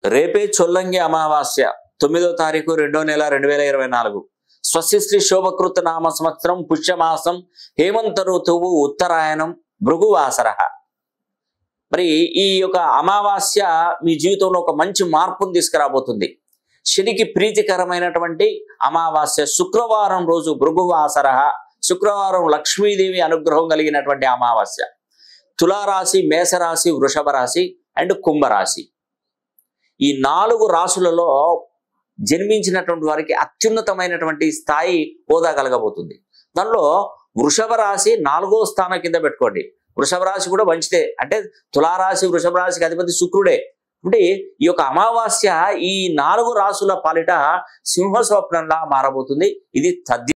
రేపే చొల్లంగి అమావాస్య తొమ్మిదో తారీఖు రెండో నెల రెండు వేల ఇరవై నాలుగు స్వస్తిశ్రీ శోభకృత నామ సంవత్సరం పుష్యమాసం హేమంత ఋతువు ఉత్తరాయణం భృగువాసర మరి ఈ యొక్క అమావాస్య మీ జీవితంలో ఒక మంచి మార్పును తీసుకురాబోతుంది శనికి ప్రీతికరమైనటువంటి అమావాస్య శుక్రవారం రోజు భృగువాసర శుక్రవారం లక్ష్మీదేవి అనుగ్రహం కలిగినటువంటి అమావాస్య తులారాశి మేషరాశి వృషభ రాశి అండ్ కుంభరాశి ఈ నాలుగు రాశులలో జన్మించినటువంటి వారికి అత్యున్నతమైనటువంటి స్థాయి హోదా కలగబోతుంది దానిలో వృషభ రాశి నాలుగో స్థానం కింద పెట్టుకోండి వృషభ రాశి కూడా మంచిదే అంటే తులారాశి వృషభ రాశికి అధిపతి శుక్రుడే అంటే ఈ యొక్క అమావాస్య ఈ నాలుగు రాసుల పాలిట సింహ స్వప్నంలా మారబోతుంది ఇది తథ్య